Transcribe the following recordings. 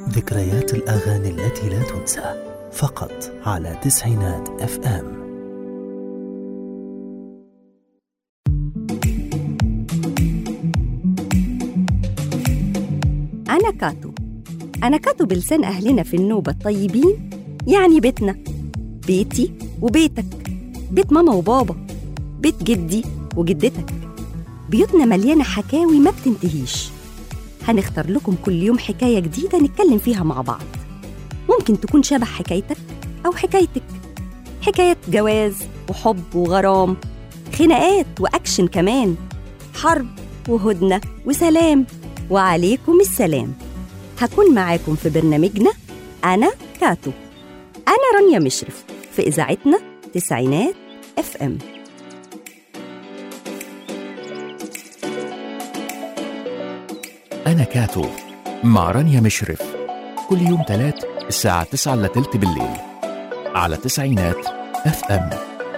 ذكريات الأغاني التي لا تنسى فقط على تسعينات اف ام أنا كاتو أنا كاتو بلسان أهلنا في النوبة الطيبين يعني بيتنا بيتي وبيتك بيت ماما وبابا بيت جدي وجدتك بيوتنا مليانة حكاوي ما بتنتهيش هنختار لكم كل يوم حكاية جديدة نتكلم فيها مع بعض ممكن تكون شبه حكايتك أو حكايتك حكاية جواز وحب وغرام خناقات وأكشن كمان حرب وهدنة وسلام وعليكم السلام هكون معاكم في برنامجنا أنا كاتو أنا رانيا مشرف في إذاعتنا تسعينات اف ام أنا كاتو مع رانيا مشرف كل يوم تلات الساعة 9 إلا تلت بالليل على تسعينات اف ام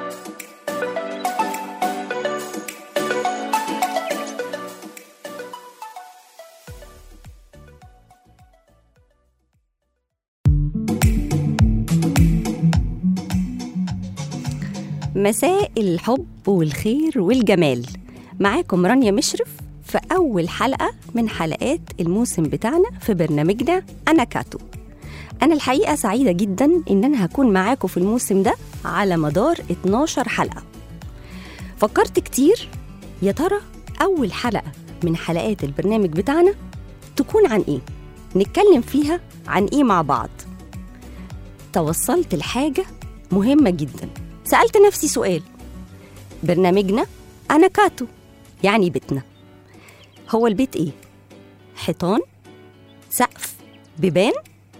مساء الحب والخير والجمال معاكم رانيا مشرف في أول حلقة من حلقات الموسم بتاعنا في برنامجنا أنا كاتو أنا الحقيقة سعيدة جدا إن أنا هكون معاكم في الموسم ده على مدار 12 حلقة فكرت كتير يا ترى أول حلقة من حلقات البرنامج بتاعنا تكون عن إيه؟ نتكلم فيها عن إيه مع بعض توصلت لحاجة مهمة جدا سألت نفسي سؤال برنامجنا أنا كاتو يعني بيتنا هو البيت إيه؟ حيطان؟ سقف؟ بيبان؟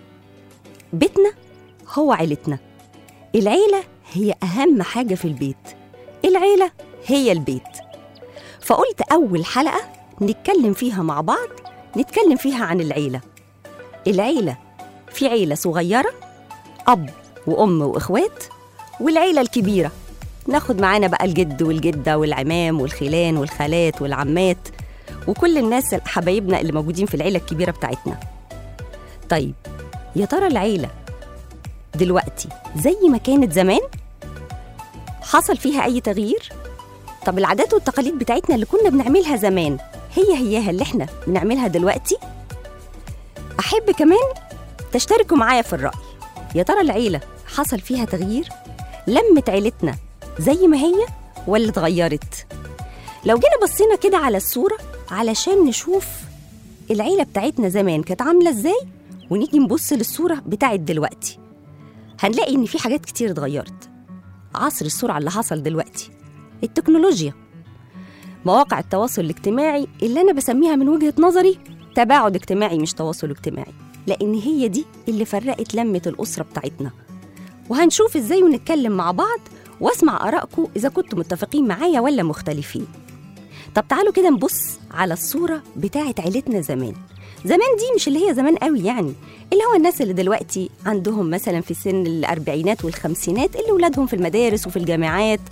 بيتنا هو عيلتنا العيلة هي أهم حاجة في البيت العيلة هي البيت فقلت أول حلقة نتكلم فيها مع بعض نتكلم فيها عن العيلة العيلة في عيلة صغيرة أب وأم وإخوات والعيلة الكبيرة ناخد معانا بقى الجد والجدة والعمام والخلان والخالات والعمات وكل الناس حبايبنا اللي موجودين في العيلة الكبيرة بتاعتنا طيب يا ترى العيلة دلوقتي زي ما كانت زمان حصل فيها أي تغيير طب العادات والتقاليد بتاعتنا اللي كنا بنعملها زمان هي هياها اللي احنا بنعملها دلوقتي أحب كمان تشتركوا معايا في الرأي يا ترى العيلة حصل فيها تغيير لمت عيلتنا زي ما هي ولا اتغيرت لو جينا بصينا كده على الصورة علشان نشوف العيلة بتاعتنا زمان كانت عاملة ازاي ونيجي نبص للصورة بتاعت دلوقتي هنلاقي ان في حاجات كتير اتغيرت عصر السرعة اللي حصل دلوقتي التكنولوجيا مواقع التواصل الاجتماعي اللي أنا بسميها من وجهة نظري تباعد اجتماعي مش تواصل اجتماعي لأن هي دي اللي فرقت لمة الأسرة بتاعتنا وهنشوف ازاي ونتكلم مع بعض واسمع آرائكم إذا كنتم متفقين معايا ولا مختلفين طب تعالوا كده نبص على الصورة بتاعت عيلتنا زمان زمان دي مش اللي هي زمان قوي يعني اللي هو الناس اللي دلوقتي عندهم مثلا في سن الأربعينات والخمسينات اللي ولادهم في المدارس وفي الجامعات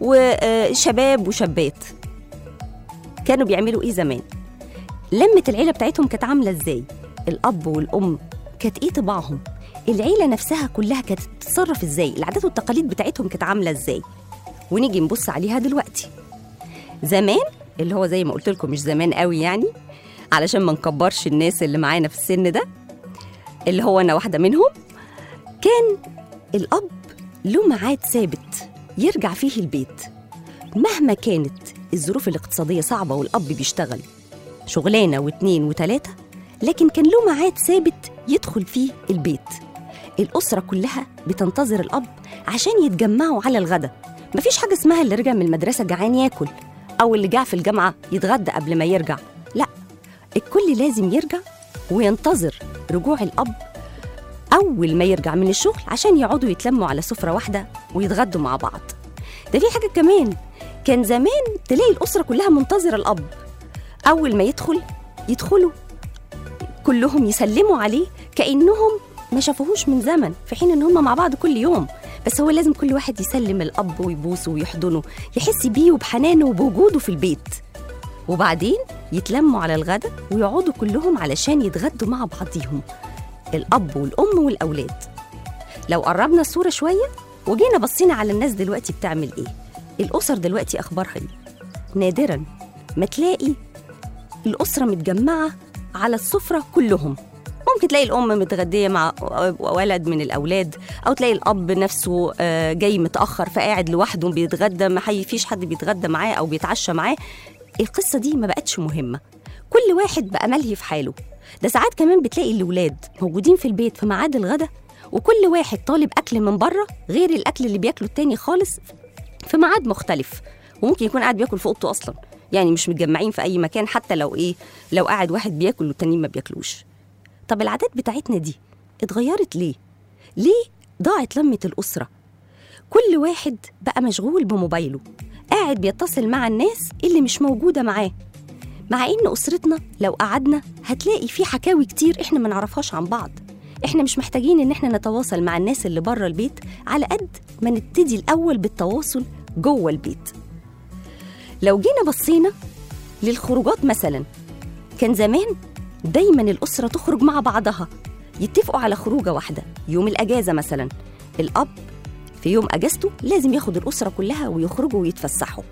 وشباب وشابات كانوا بيعملوا ايه زمان لمة العيلة بتاعتهم كانت عاملة ازاي الأب والأم كانت ايه طباعهم العيلة نفسها كلها كانت تتصرف ازاي العادات والتقاليد بتاعتهم كانت عاملة ازاي ونيجي نبص عليها دلوقتي زمان اللي هو زي ما قلت لكم مش زمان قوي يعني علشان ما نكبرش الناس اللي معانا في السن ده اللي هو انا واحده منهم كان الاب له ميعاد ثابت يرجع فيه البيت مهما كانت الظروف الاقتصاديه صعبه والاب بيشتغل شغلانه واتنين وتلاته لكن كان له ميعاد ثابت يدخل فيه البيت الاسره كلها بتنتظر الاب عشان يتجمعوا على الغدا مفيش حاجه اسمها اللي رجع من المدرسه جعان ياكل او اللي جاع في الجامعه يتغدى قبل ما يرجع لا الكل لازم يرجع وينتظر رجوع الأب أول ما يرجع من الشغل عشان يقعدوا يتلموا على سفرة واحدة ويتغدوا مع بعض ده في حاجة كمان كان زمان تلاقي الأسرة كلها منتظرة الأب أول ما يدخل يدخلوا كلهم يسلموا عليه كأنهم ما شافوهوش من زمن في حين إن هم مع بعض كل يوم بس هو لازم كل واحد يسلم الأب ويبوسه ويحضنه يحس بيه وبحنانه وبوجوده في البيت وبعدين يتلموا على الغدا ويقعدوا كلهم علشان يتغدوا مع بعضيهم الأب والأم والأولاد لو قربنا الصورة شوية وجينا بصينا على الناس دلوقتي بتعمل إيه الأسر دلوقتي أخبارها إيه نادرا ما تلاقي الأسرة متجمعة على السفرة كلهم ممكن تلاقي الأم متغدية مع ولد من الأولاد أو تلاقي الأب نفسه آه، جاي متأخر فقاعد لوحده بيتغدى ما حي- فيش حد بيتغدى معاه أو بيتعشى معاه القصة دي ما بقتش مهمة كل واحد بقى ملهي في حاله ده ساعات كمان بتلاقي الولاد موجودين في البيت في ميعاد الغدا وكل واحد طالب أكل من بره غير الأكل اللي بياكله التاني خالص في ميعاد مختلف وممكن يكون قاعد بياكل في اوضته اصلا يعني مش متجمعين في اي مكان حتى لو ايه لو قاعد واحد بياكل والتانيين ما بياكلوش طب العادات بتاعتنا دي اتغيرت ليه ليه ضاعت لمة الأسرة كل واحد بقى مشغول بموبايله قاعد بيتصل مع الناس اللي مش موجودة معاه مع إن أسرتنا لو قعدنا هتلاقي في حكاوي كتير إحنا ما نعرفهاش عن بعض إحنا مش محتاجين إن إحنا نتواصل مع الناس اللي بره البيت على قد ما نبتدي الأول بالتواصل جوه البيت لو جينا بصينا للخروجات مثلا كان زمان دايما الأسرة تخرج مع بعضها يتفقوا على خروجة واحدة يوم الأجازة مثلا الأب في يوم أجازته لازم ياخد الأسرة كلها ويخرجوا ويتفسحوا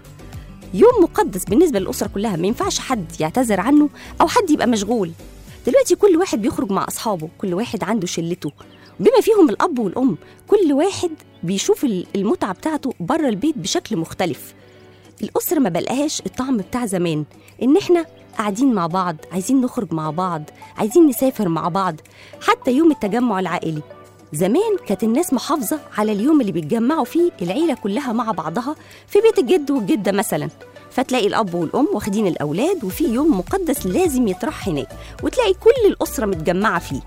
يوم مقدس بالنسبة للأسرة كلها ما ينفعش حد يعتذر عنه أو حد يبقى مشغول دلوقتي كل واحد بيخرج مع أصحابه كل واحد عنده شلته بما فيهم الأب والأم كل واحد بيشوف المتعة بتاعته بره البيت بشكل مختلف الأسرة ما بلقاهاش الطعم بتاع زمان إن إحنا قاعدين مع بعض عايزين نخرج مع بعض عايزين نسافر مع بعض حتى يوم التجمع العائلي زمان كانت الناس محافظة على اليوم اللي بيتجمعوا فيه العيلة كلها مع بعضها في بيت الجد والجدة مثلا فتلاقي الأب والأم واخدين الأولاد وفي يوم مقدس لازم يطرح هناك وتلاقي كل الأسرة متجمعة فيه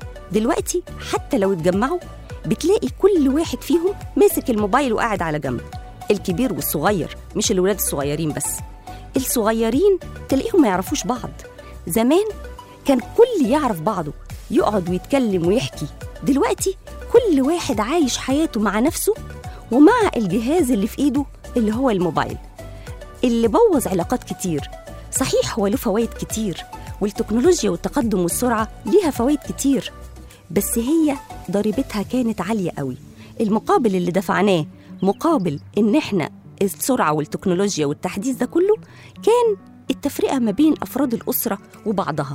دلوقتي حتى لو اتجمعوا بتلاقي كل واحد فيهم ماسك الموبايل وقاعد على جنب الكبير والصغير مش الولاد الصغيرين بس الصغيرين تلاقيهم ما يعرفوش بعض زمان كان كل يعرف بعضه يقعد ويتكلم ويحكي دلوقتي كل واحد عايش حياته مع نفسه ومع الجهاز اللي في ايده اللي هو الموبايل اللي بوظ علاقات كتير صحيح هو له فوائد كتير والتكنولوجيا والتقدم والسرعة ليها فوائد كتير بس هي ضريبتها كانت عالية قوي المقابل اللي دفعناه مقابل ان احنا السرعة والتكنولوجيا والتحديث ده كله كان التفرقة ما بين أفراد الأسرة وبعضها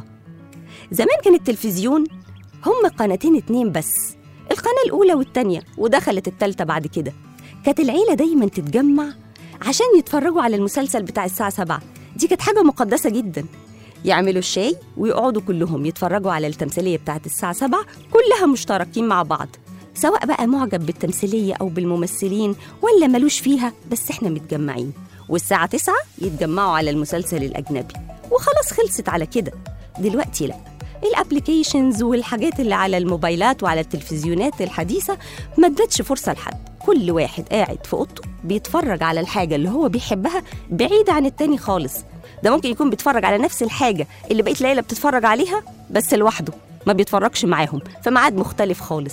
زمان كان التلفزيون هم قناتين اتنين بس القناة الأولى والتانية ودخلت التالتة بعد كده كانت العيلة دايما تتجمع عشان يتفرجوا على المسلسل بتاع الساعة سبعة دي كانت حاجة مقدسة جدا يعملوا الشاي ويقعدوا كلهم يتفرجوا على التمثيلية بتاعت الساعة سبعة كلها مشتركين مع بعض سواء بقى معجب بالتمثيلية أو بالممثلين ولا ملوش فيها بس احنا متجمعين والساعة تسعة يتجمعوا على المسلسل الأجنبي وخلاص خلصت على كده دلوقتي لأ الابليكيشنز والحاجات اللي على الموبايلات وعلى التلفزيونات الحديثة ما ادتش فرصة لحد كل واحد قاعد في اوضته بيتفرج على الحاجة اللي هو بيحبها بعيدة عن التاني خالص ده ممكن يكون بيتفرج على نفس الحاجة اللي بقيت العيلة بتتفرج عليها بس لوحده ما بيتفرجش معاهم في ميعاد مختلف خالص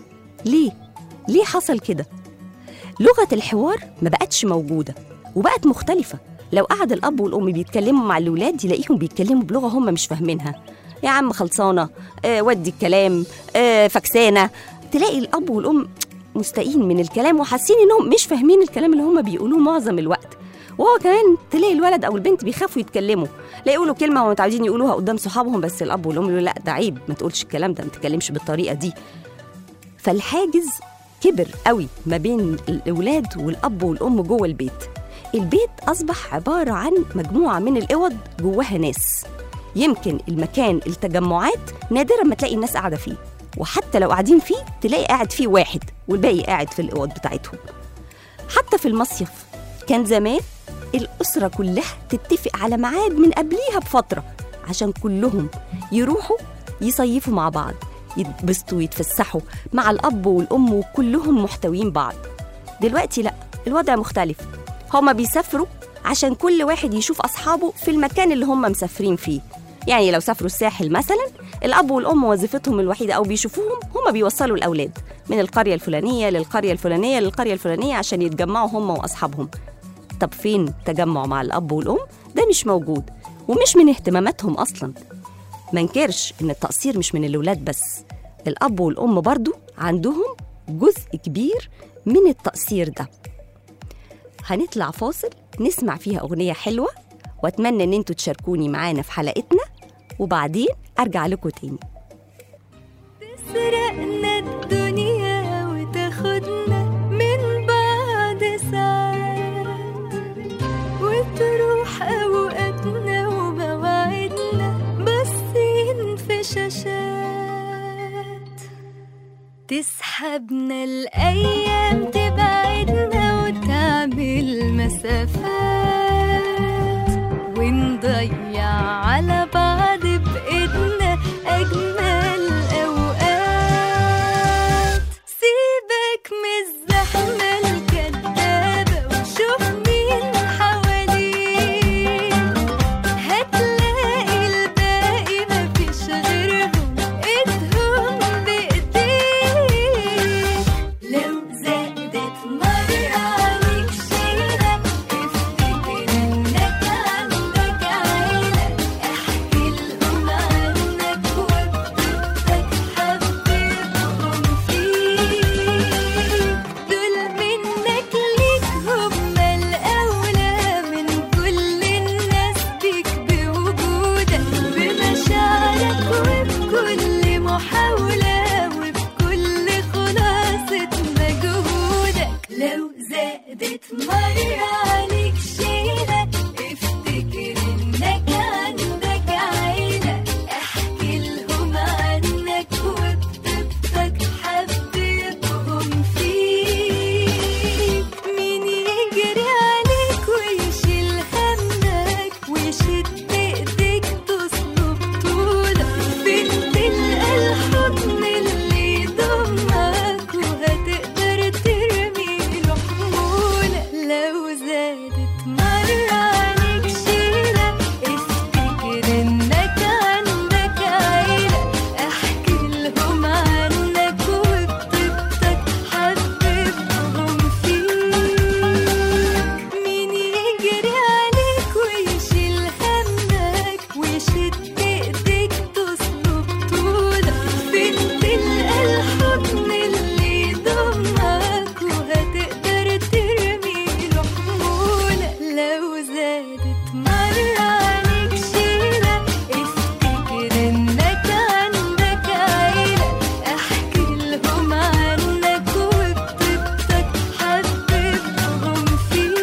ليه؟ ليه حصل كده؟ لغة الحوار ما بقتش موجودة وبقت مختلفة لو قعد الأب والأم بيتكلموا مع الولاد يلاقيهم بيتكلموا بلغة هم مش فاهمينها يا عم خلصانة آه ودي الكلام آه فكسانة تلاقي الأب والأم مستائين من الكلام وحاسين إنهم مش فاهمين الكلام اللي هم بيقولوه معظم الوقت وهو كمان تلاقي الولد او البنت بيخافوا يتكلموا لا يقولوا كلمه هم متعودين يقولوها قدام صحابهم بس الاب والام يقولوا لا ده عيب ما تقولش الكلام ده ما تتكلمش بالطريقه دي فالحاجز كبر قوي ما بين الاولاد والاب والام جوه البيت البيت اصبح عباره عن مجموعه من الاوض جواها ناس يمكن المكان التجمعات نادرا ما تلاقي الناس قاعده فيه وحتى لو قاعدين فيه تلاقي قاعد فيه واحد والباقي قاعد في الاوض بتاعتهم حتى في المصيف كان زمان الأسرة كلها تتفق على ميعاد من قبليها بفترة عشان كلهم يروحوا يصيفوا مع بعض يتبسطوا ويتفسحوا مع الأب والأم وكلهم محتوين بعض دلوقتي لأ الوضع مختلف هما بيسافروا عشان كل واحد يشوف أصحابه في المكان اللي هم مسافرين فيه يعني لو سافروا الساحل مثلا الأب والأم وظيفتهم الوحيدة أو بيشوفوهم هما بيوصلوا الأولاد من القرية الفلانية للقرية الفلانية للقرية الفلانية عشان يتجمعوا هم وأصحابهم طب فين تجمع مع الأب والأم؟ ده مش موجود ومش من اهتماماتهم أصلا منكرش إن التقصير مش من الولاد بس الأب والأم برضو عندهم جزء كبير من التقصير ده هنطلع فاصل نسمع فيها أغنية حلوة وأتمنى إن انتوا تشاركوني معانا في حلقتنا وبعدين أرجع لكم تاني تسرقنا الدنيا وتاخدنا من بعد ساعات وتروح أوقاتنا ومواعيدنا باصين في شاشات تسحبنا الأيام تبعدنا وتعمل مسافات ونضيع على بعض بإيدنا أجمل أوقات سيبك من الزحمة الكدابة وشوف مين حواليك هتلاقي الباقي مفيش غيرهم ايدهم بايديك لو زادت مرة عليك شيلة افتكر انك عندك عيلة احكي لهم عنك وبتبقى حبيبهم فيك دول منك ليك هما الأولى من كل الناس بيك بوجودك بمشاعرك وبكل محاولة وبكل خلاصة مجهودك لو زادت مرة عليك شيلة افتكر انك عندك عيلة احكي لهم عنك وبتبقى حبيبهم فيك مين يجري عليك ويشيل همك ويشد ايديك تصلب طولك فين تلقى الحضن اللي يضمك وهتقدر ترمي له حمولك لو زادت مرة عليك شيلة افتكر انك عندك عيلة احكي لهم عنك وبتبقى حبيبهم فيك مين يجري عليك ويشيل همك ويشد ايديك تصلب طولك فين تلقى الحضن اللي يضمك وهتقدر ترمي له حمولك لو زادت مرة عليك شيلة افتكر انك عندك عيلة احكي لهم عنك وبتبقى حبيبهم فيك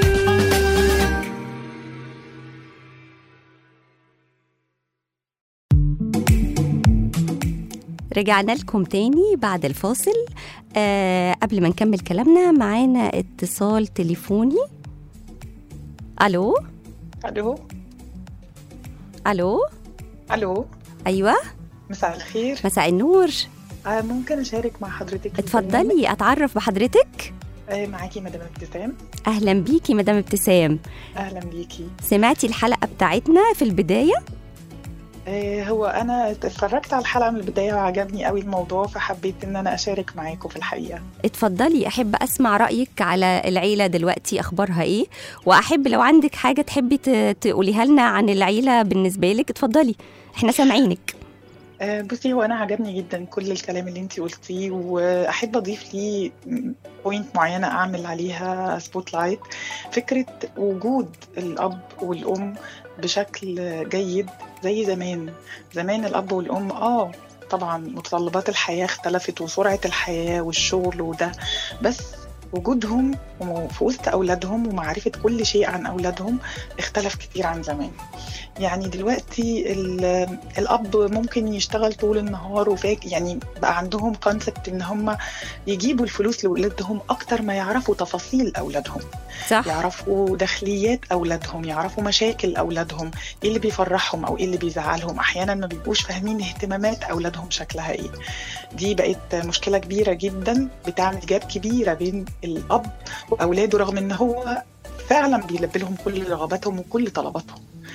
رجعنا لكم تاني بعد الفاصل آه قبل ما نكمل كلامنا معانا اتصال تليفوني الو الو الو الو ايوه مساء الخير مساء النور آه ممكن اشارك مع حضرتك في البرنامج؟ اتفضلي اتعرف بحضرتك آه معاكي مدام ابتسام اهلا بيكي مدام ابتسام اهلا بيكي سمعتي الحلقه بتاعتنا في البدايه آه هو انا اتفرجت على الحلقه من البدايه وعجبني قوي الموضوع فحبيت ان انا اشارك معاكم في الحقيقه اتفضلي احب اسمع رايك على العيله دلوقتي اخبارها ايه واحب لو عندك حاجه تحبي ت- تقوليها لنا عن العيله بالنسبه لك اتفضلي احنا سامعينك آه بصي هو انا عجبني جدا كل الكلام اللي انتي قلتيه واحب اضيف ليه بوينت معينه اعمل عليها سبوت لايت فكره وجود الاب والام بشكل جيد زي زمان زمان الاب والام اه طبعا متطلبات الحياه اختلفت وسرعه الحياه والشغل وده بس وجودهم في وسط اولادهم ومعرفه كل شيء عن اولادهم اختلف كتير عن زمان يعني دلوقتي ال- الاب ممكن يشتغل طول النهار وفاك يعني بقى عندهم كونسبت ان هم يجيبوا الفلوس لاولادهم اكتر ما يعرفوا تفاصيل اولادهم صح يعرفوا داخليات اولادهم يعرفوا مشاكل اولادهم ايه اللي بيفرحهم او ايه اللي بيزعلهم احيانا ما بيبقوش فاهمين اهتمامات اولادهم شكلها ايه دي بقت مشكله كبيره جدا بتعمل جاب كبيره بين الاب واولاده رغم ان هو فعلا بيلبي لهم كل رغباتهم وكل طلباتهم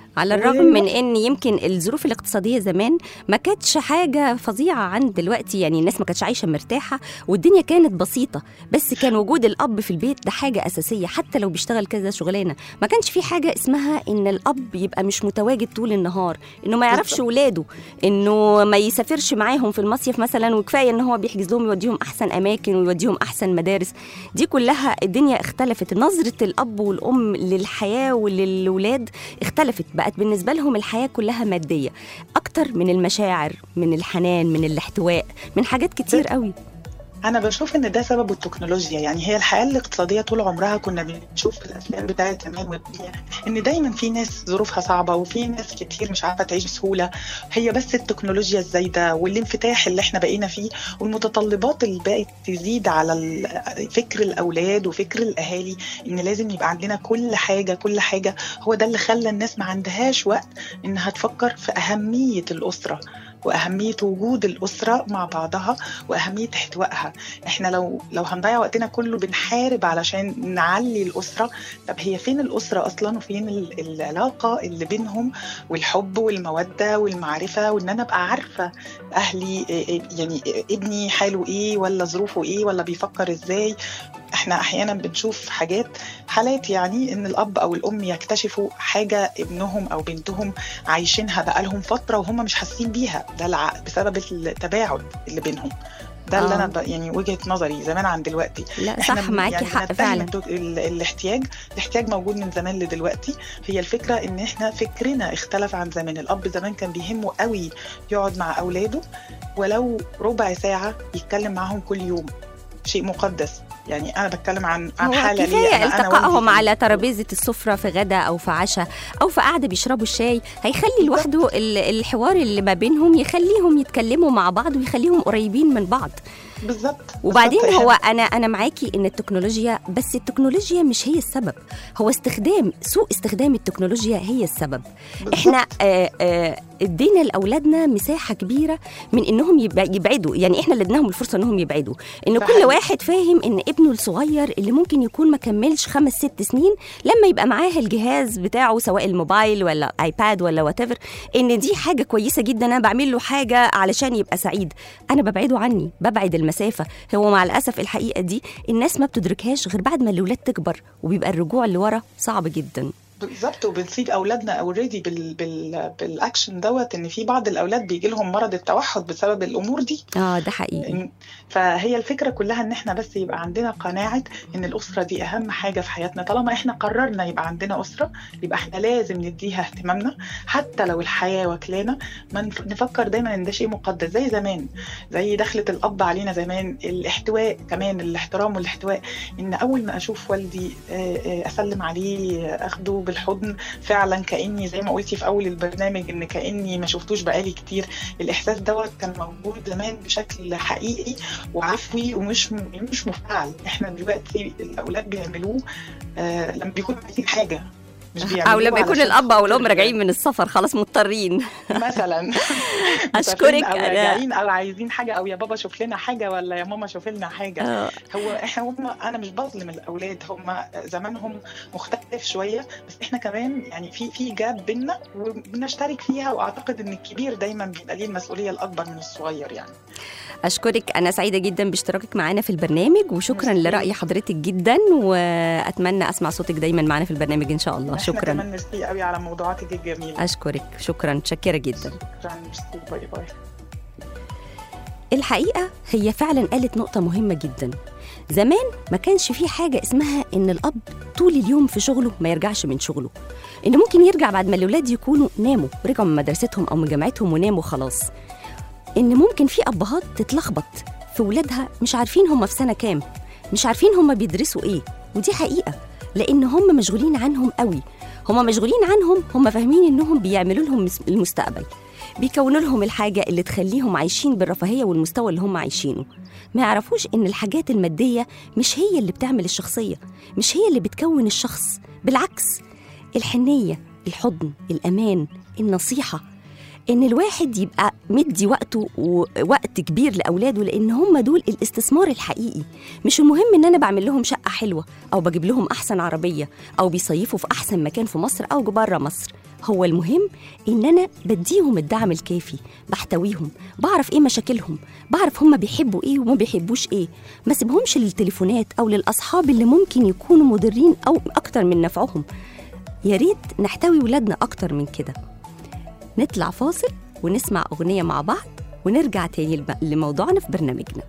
على و- الرغم من ان يمكن الظروف الاقتصاديه زمان ما كانتش حاجه فظيعه عن دلوقتي يعني الناس ما كانتش عايشه مرتاحه والدنيا كانت بسيطه بس كان وجود الاب في البيت ده حاجه اساسيه حتى لو بيشتغل كذا شغلانه ما كانش في حاجه اسمها ان الاب يبقى مش متواجد طول النهار انه ما يعرفش بالظبط. ولاده انه ما يسافرش معاهم في المصيف مثلا وكفايه ان هو بيحجز لهم يوديهم احسن اماكن ويوديهم احسن مدارس دي كلها الدنيا اختلفت نظره الاب والام للحياه وللولاد اختلفت بقت بالنسبه لهم الحياه كلها ماديه اكتر من المشاعر من الحنان من الاحتواء من حاجات كتير قوي انا بشوف ان ده سببه التكنولوجيا يعني هي الحياه الاقتصاديه طول عمرها كنا بنشوف في الافلام بتاعت زمان والدنيا ان دايما في ناس ظروفها صعبه وفي ناس كتير مش عارفه تعيش بسهوله هي بس التكنولوجيا الزايده والانفتاح اللي احنا بقينا فيه والمتطلبات اللي بقت تزيد على ال- فكر الاولاد وفكر الاهالي ان لازم يبقى عندنا كل حاجه كل حاجه هو ده اللي خلى الناس ما عندهاش وقت انها تفكر في اهميه الاسره واهميه وجود الاسره مع بعضها واهميه احتوائها احنا لو لو هنضيع وقتنا كله بنحارب علشان نعلي الاسره طب هي فين الاسره اصلا وفين ال- العلاقه اللي بينهم والحب والموده والمعرفه وان انا ابقى عارفه اهلي إيه- إيه- يعني ابني حاله ايه ولا ظروفه ايه ولا بيفكر ازاي احنا احيانا بنشوف حاجات حالات يعني ان الاب او الام يكتشفوا حاجه ابنهم او بنتهم عايشينها بقالهم فتره وهم مش حاسين بيها ده الع- بسبب التباعد اللي بينهم ده اللي آه. انا ب... يعني وجهه نظري زمان عن دلوقتي لا احنا صح بن- معاكي يعني حق بنتهم فعلا الدك- ال- الاحتياج الاحتياج موجود من زمان لدلوقتي هي الفكره ان احنا فكرنا اختلف عن زمان الاب زمان كان بيهمه قوي يقعد مع اولاده ولو ربع ساعه يتكلم معاهم كل يوم شيء مقدس يعني انا بتكلم عن عن هو حاله ليا كفايه أنا- أنا التقائهم والدي. على ترابيزه السفره في غدا او في عشاء او في قعده بيشربوا الشاي هيخلي لوحده ال- الحوار اللي ما بينهم يخليهم يتكلموا مع بعض ويخليهم قريبين من بعض بالظبط وبعدين بالظبط. هو انا انا معاكي ان التكنولوجيا بس التكنولوجيا مش هي السبب هو استخدام سوء استخدام التكنولوجيا هي السبب بالظبط. احنا آه، آه، ادينا لاولادنا مساحه كبيره من انهم يبع- يبعدوا يعني احنا اللي اديناهم الفرصه انهم يبعدوا ان ده كل حقيقي. واحد فاهم ان ابنه الصغير اللي ممكن يكون ما كملش خمس ست سنين لما يبقى معاه الجهاز بتاعه سواء الموبايل ولا ايباد ولا وات ان دي حاجه كويسه جدا انا بعمل له حاجه علشان يبقى سعيد انا ببعده عني ببعد المسافه هو مع الاسف الحقيقه دي الناس ما بتدركهاش غير بعد ما الاولاد تكبر وبيبقى الرجوع لورا صعب جدا بالظبط وبنسيب اولادنا اوريدي بال... بال... بالاكشن دوت ان في بعض الاولاد بيجي لهم مرض التوحد بسبب الامور دي اه ده حقيقي إن- فهي الفكره كلها ان احنا بس يبقى عندنا قناعه ان الاسره دي اهم حاجه في حياتنا طالما احنا قررنا يبقى عندنا اسره يبقى احنا لازم نديها اهتمامنا حتى لو الحياه واكلانا ما نف- نفكر دايما ان ده شيء مقدس زي زمان زي دخلة الاب علينا زمان الاحتواء كمان الاحترام والاحتواء ان اول ما اشوف والدي آه، آه، اسلم عليه آه، اخده بالحضن فعلا كاني زي ما قلتي في اول البرنامج ان كاني ما شفتوش بقالي كتير الاحساس دوت كان موجود زمان بشكل حقيقي وعفوي ومش م- مش مفعل احنا دلوقتي الاولاد بيعملوه آه لما بيكونوا عايزين حاجه مش بيعملوه او لما يكون علشان الاب او الام خاطر- راجعين من السفر خلاص مضطرين مثلا أشكرك، او أنا- راجعين او عايزين حاجه او يا بابا شوف لنا حاجه ولا يا ماما شوف لنا حاجه آه. هو احنا هم انا مش بظلم الاولاد هم زمانهم مختلف شويه بس احنا كمان يعني في في جاب بينا وبنشترك فيها واعتقد ان الكبير دايما بيبقى ليه المسؤوليه الاكبر من الصغير يعني اشكرك انا سعيده جدا باشتراكك معانا في البرنامج وشكرا ميرسي. لراي حضرتك جدا واتمنى اسمع صوتك دايما معانا في البرنامج ان شاء الله احنا شكرا كمان ميرسي قوي على موضوعاتك الجميله اشكرك شكرا متشكره جدا شكرا ميرسي باي باي الحقيقه هي فعلا قالت نقطه مهمه جدا زمان ما كانش في حاجه اسمها ان الاب طول اليوم في شغله ما يرجعش من شغله ان ممكن يرجع بعد ما الاولاد يكونوا ناموا رجعوا من مدرستهم او من جامعتهم وناموا خلاص ان ممكن في ابهات تتلخبط في ولادها مش عارفين هم في سنه كام مش عارفين هم بيدرسوا ايه ودي حقيقه لان هم مشغولين عنهم قوي هم مشغولين عنهم هم فاهمين انهم بيعملوا لهم مس- المستقبل بيكونوا لهم الحاجه اللي تخليهم عايشين بالرفاهيه والمستوى اللي هم عايشينه ما يعرفوش ان الحاجات الماديه مش هي اللي بتعمل الشخصيه مش هي اللي بتكون الشخص بالعكس الحنيه الحضن الامان النصيحه ان الواحد يبقى مدي وقته ووقت كبير لاولاده لان هم دول الاستثمار الحقيقي مش المهم ان انا بعمل لهم شقه حلوه او بجيب لهم احسن عربيه او بيصيفوا في احسن مكان في مصر او بره مصر هو المهم ان انا بديهم الدعم الكافي بحتويهم بعرف ايه مشاكلهم بعرف هم بيحبوا ايه وما بيحبوش ايه ما سيبهمش للتليفونات او للاصحاب اللي ممكن يكونوا مضرين او اكتر من نفعهم يا ريت نحتوي ولادنا اكتر من كده نطلع فاصل ونسمع اغنيه مع بعض ونرجع تاني لب- لموضوعنا في برنامجنا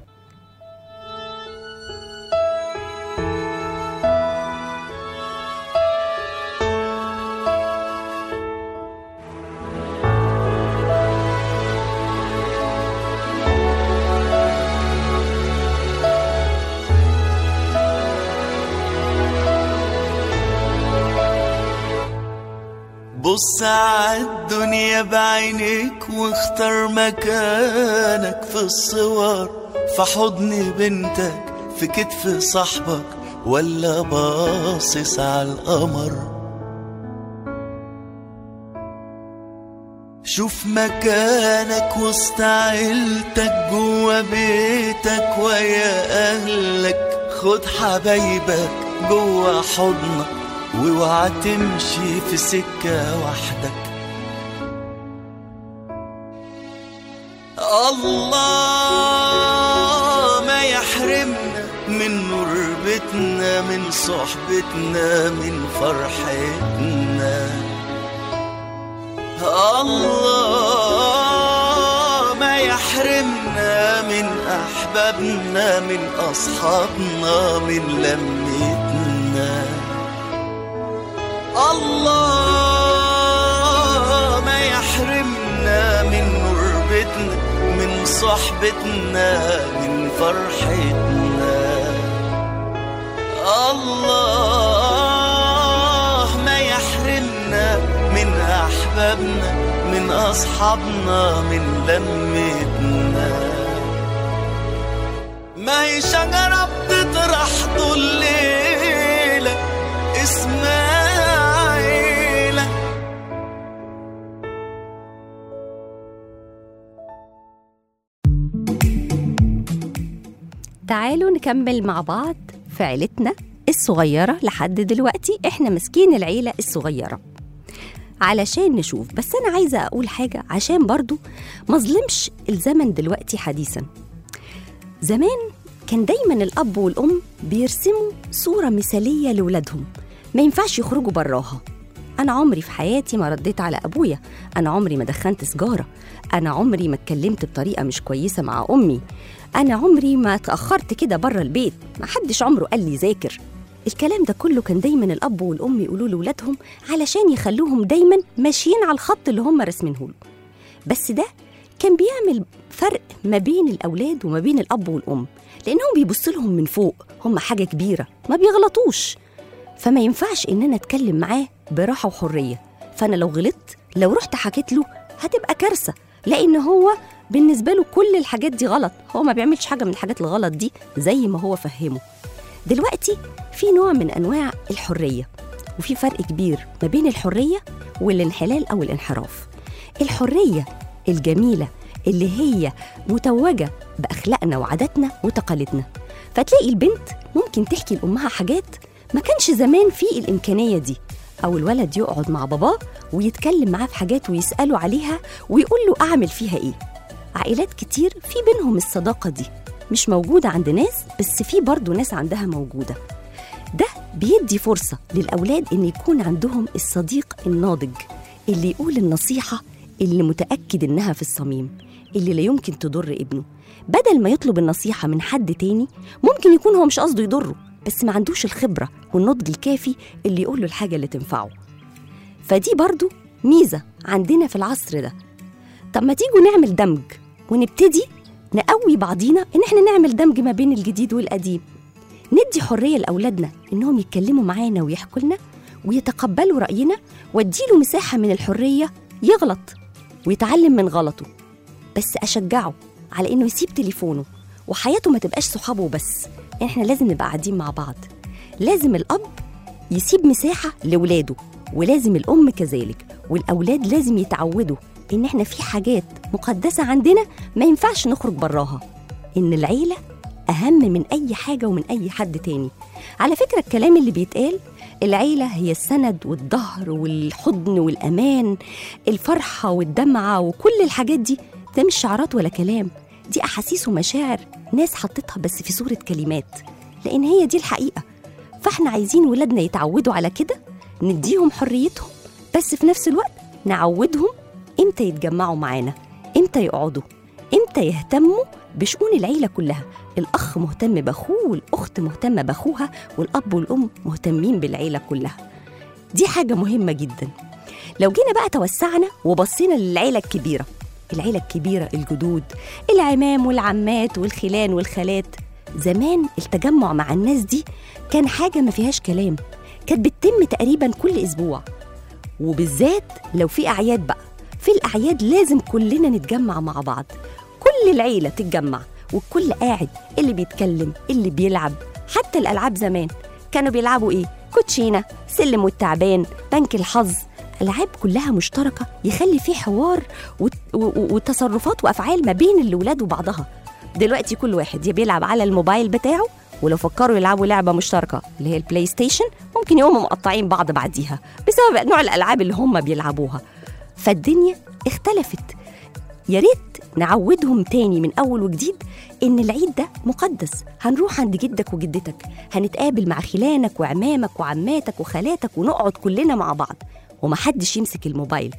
بص عالدنيا بعينيك واختار مكانك في الصور في حضن بنتك في كتف صاحبك ولا باصص على القمر شوف مكانك وسط عيلتك جوا بيتك ويا اهلك خد حبايبك جوا حضنك واوعى تمشي في سكة وحدك الله ما يحرمنا من نور بيتنا من صحبتنا من فرحتنا الله ما يحرمنا من أحبابنا من أصحابنا من لمتنا الله ما يحرمنا من قربتنا من صحبتنا من فرحتنا الله ما يحرمنا من أحبابنا من أصحابنا من لمتنا ما هي شجرة بتطرح طول الليلة اسمها عيلة تعالوا نكمل مع بعض في عيلتنا الصغيرة لحد دلوقتي احنا ماسكين العيلة الصغيرة علشان نشوف بس انا عايزة اقول حاجة عشان برضو مظلمش الزمن دلوقتي حديثا زمان كان دايما الاب والام بيرسموا صورة مثالية لولادهم ما ينفعش يخرجوا براها انا عمري في حياتي ما رديت على ابويا انا عمري ما دخنت سجارة انا عمري ما اتكلمت بطريقة مش كويسة مع امي انا عمري ما اتاخرت كده بره البيت ما حدش عمره قال لي ذاكر الكلام ده كله كان دايما الاب والام يقولوا لاولادهم علشان يخلوهم دايما ماشيين على الخط اللي هم راسمينه له بس ده كان بيعمل فرق ما بين الاولاد وما بين الاب والام لانهم بيبصوا لهم من فوق هم حاجه كبيره ما بيغلطوش فما ينفعش ان انا اتكلم معاه براحه وحريه فانا لو غلطت لو رحت حكيت له هتبقى كارثه لان هو بالنسبه له كل الحاجات دي غلط هو ما بيعملش حاجه من الحاجات الغلط دي زي ما هو فهمه دلوقتي في نوع من انواع الحريه وفي فرق كبير ما بين الحريه والانحلال او الانحراف الحريه الجميله اللي هي متوجه باخلاقنا وعاداتنا وتقاليدنا فتلاقي البنت ممكن تحكي لامها حاجات ما كانش زمان في الامكانيه دي او الولد يقعد مع باباه ويتكلم معاه في حاجات ويساله عليها ويقول له اعمل فيها ايه عائلات كتير في بينهم الصداقه دي مش موجوده عند ناس بس في برضه ناس عندها موجوده ده بيدي فرصه للاولاد ان يكون عندهم الصديق الناضج اللي يقول النصيحه اللي متاكد انها في الصميم اللي لا يمكن تضر ابنه بدل ما يطلب النصيحه من حد تاني ممكن يكون هو مش قصده يضره بس ما عندوش الخبره والنضج الكافي اللي يقول له الحاجه اللي تنفعه فدي برضو ميزه عندنا في العصر ده طب ما تيجوا نعمل دمج ونبتدي نقوي بعضينا ان احنا نعمل دمج ما بين الجديد والقديم ندي حريه لاولادنا انهم يتكلموا معانا ويحكوا لنا ويتقبلوا راينا واديله مساحه من الحريه يغلط ويتعلم من غلطه بس اشجعه على انه يسيب تليفونه وحياته ما تبقاش صحابه بس احنا لازم نبقى قاعدين مع بعض لازم الاب يسيب مساحه لاولاده ولازم الام كذلك والاولاد لازم يتعودوا ان احنا في حاجات مقدسه عندنا ما ينفعش نخرج براها ان العيله أهم من أي حاجة ومن أي حد تاني على فكرة الكلام اللي بيتقال العيلة هي السند والظهر والحضن والأمان الفرحة والدمعة وكل الحاجات دي ده مش شعارات ولا كلام دي أحاسيس ومشاعر ناس حطتها بس في صورة كلمات لأن هي دي الحقيقة فاحنا عايزين ولادنا يتعودوا على كده نديهم حريتهم بس في نفس الوقت نعودهم امتى يتجمعوا معانا امتى يقعدوا امتى يهتموا بشؤون العيلة كلها الأخ مهتم بأخوه والأخت مهتمة بأخوها والأب والأم مهتمين بالعيلة كلها دي حاجة مهمة جدا لو جينا بقى توسعنا وبصينا للعيلة الكبيرة العيلة الكبيرة الجدود العمام والعمات والخلان والخالات زمان التجمع مع الناس دي كان حاجة ما فيهاش كلام كانت بتتم تقريبا كل أسبوع وبالذات لو في أعياد بقى في الأعياد لازم كلنا نتجمع مع بعض كل العيلة تتجمع والكل قاعد اللي بيتكلم اللي بيلعب حتى الألعاب زمان كانوا بيلعبوا إيه؟ كوتشينة سلم والتعبان بنك الحظ ألعاب كلها مشتركة يخلي في حوار وت- و- و- وتصرفات وأفعال ما بين الولاد وبعضها دلوقتي كل واحد يا بيلعب على الموبايل بتاعه ولو فكروا يلعبوا لعبة مشتركة اللي هي البلاي ستيشن ممكن يقوموا مقطعين بعض بعديها بسبب نوع الألعاب اللي هم بيلعبوها فالدنيا اختلفت يا ريت نعودهم تاني من أول وجديد إن العيد ده مقدس هنروح عند جدك وجدتك هنتقابل مع خلانك وعمامك وعماتك وخالاتك ونقعد كلنا مع بعض ومحدش يمسك الموبايل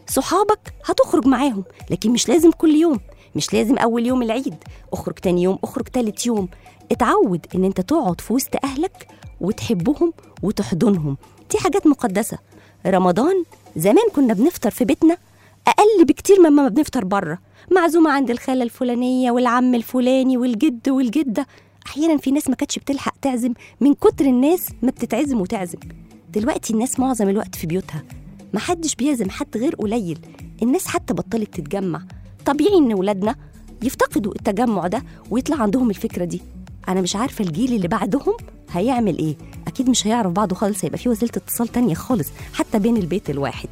صحابك هتخرج معاهم لكن مش لازم كل يوم مش لازم أول يوم العيد اخرج تاني يوم اخرج تالت يوم اتعود إن أنت تقعد في وسط أهلك وتحبهم وتحضنهم دي حاجات مقدسة رمضان زمان كنا بنفطر في بيتنا أقل بكتير مما بنفطر بره معزومة عند الخالة الفلانية والعم الفلاني والجد والجدة أحيانا في ناس ما كانتش بتلحق تعزم من كتر الناس ما بتتعزم وتعزم دلوقتي الناس معظم الوقت في بيوتها محدش بيعزم حد غير قليل الناس حتى بطلت تتجمع طبيعي ان ولادنا يفتقدوا التجمع ده ويطلع عندهم الفكرة دي أنا مش عارفة الجيل اللي بعدهم هيعمل إيه أكيد مش هيعرف بعضه خالص هيبقى في وسيلة اتصال تانية خالص حتى بين البيت الواحد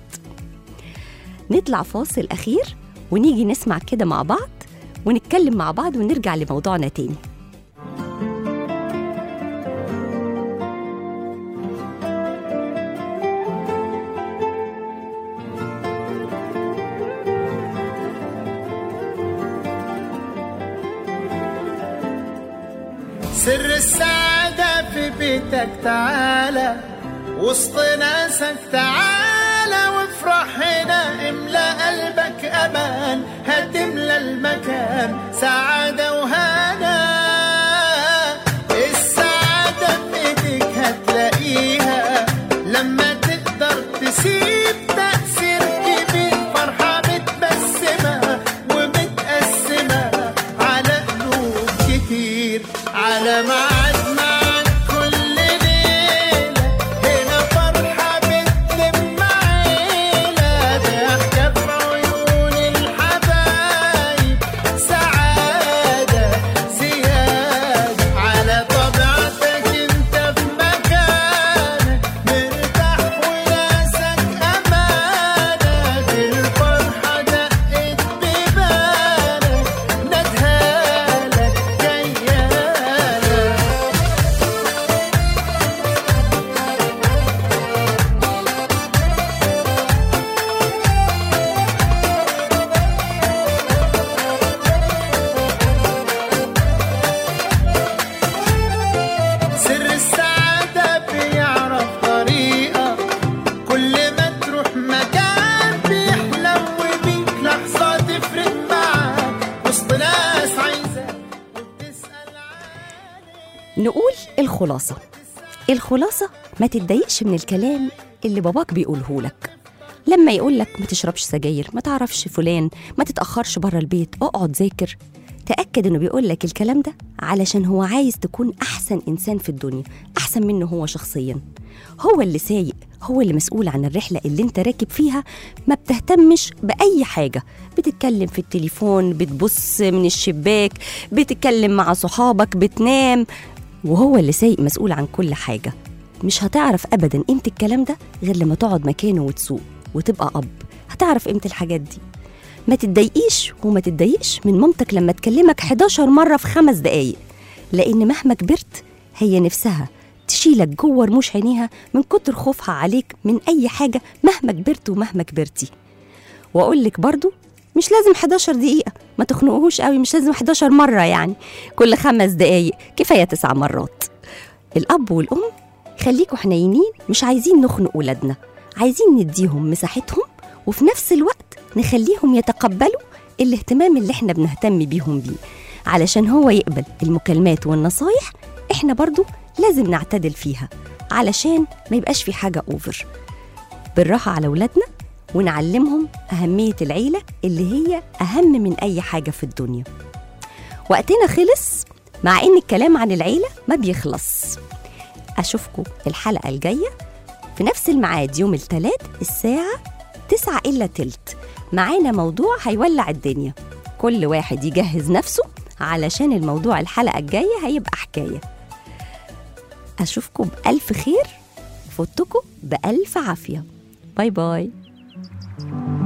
نطلع فاصل أخير ونيجي نسمع كده مع بعض ونتكلم مع بعض ونرجع لموضوعنا تاني سر السعادة في بيتك تعالى وسط ناسك تعالى وافرح هنا املى قلبك امان هتملى المكان سعادة وهنا السعادة في ايديك هتلاقيها لما تقدر تسيب تأثير كبير فرحة متبسمة ومتقسمة على قلوب كتير على ميعاد معاك كل ليلة هنا فرحة بتلم عيلة ضحكة في عيون الحبايب سعادة زيادة على طبيعتك انت في مكانك مرتاح وناسك أمانة الفرحة دقت ببالك ندهالك جيالك سر السعادة بيعرف طريقة كل ما تروح مكان بيحلم وبيك لحظة تفرق معاك وسط ناس عايزة وبتسأل نقول الخلاصة الخلاصة ما تتضايقش من الكلام اللي باباك بيقوله لك لما يقول لك ما تشربش سجاير ما تعرفش فلان ما تتأخرش بره البيت اقعد ذاكر تأكد انه بيقول لك الكلام ده علشان هو عايز تكون احسن انسان في الدنيا احسن منه هو شخصيا هو اللي سايق هو اللي مسؤول عن الرحلة اللي انت راكب فيها ما بتهتمش بأي حاجة بتتكلم في التليفون بتبص من الشباك بتتكلم مع صحابك بتنام وهو اللي سايق مسؤول عن كل حاجة مش هتعرف أبدا قيمة الكلام ده غير لما تقعد مكانه وتسوق وتبقى أب هتعرف قيمة الحاجات دي ما تتضايقيش وما تتضايقش من مامتك لما تكلمك 11 مرة في خمس دقايق لأن مهما كبرت هي نفسها تشيلك جوه رموش عينيها من كتر خوفها عليك من أي حاجة مهما كبرت ومهما كبرتي وأقول لك برضو مش لازم 11 دقيقة ما تخنقوهوش قوي مش لازم 11 مرة يعني كل خمس دقايق كفاية تسع مرات الأب والأم خليكوا حنينين مش عايزين نخنق ولادنا عايزين نديهم مساحتهم وفي نفس الوقت نخليهم يتقبلوا الاهتمام اللي احنا بنهتم بيهم بيه علشان هو يقبل المكالمات والنصايح احنا برضو لازم نعتدل فيها علشان ما يبقاش في حاجة اوفر بالراحة على ولادنا ونعلمهم أهمية العيلة اللي هي أهم من أي حاجة في الدنيا وقتنا خلص مع إن الكلام عن العيلة ما بيخلص أشوفكم الحلقة الجاية في نفس الميعاد يوم الثلاث الساعة تسعة إلا تلت معانا موضوع هيولع الدنيا كل واحد يجهز نفسه علشان الموضوع الحلقة الجاية هيبقى حكاية أشوفكم بألف خير فوتكم بألف عافية باي باي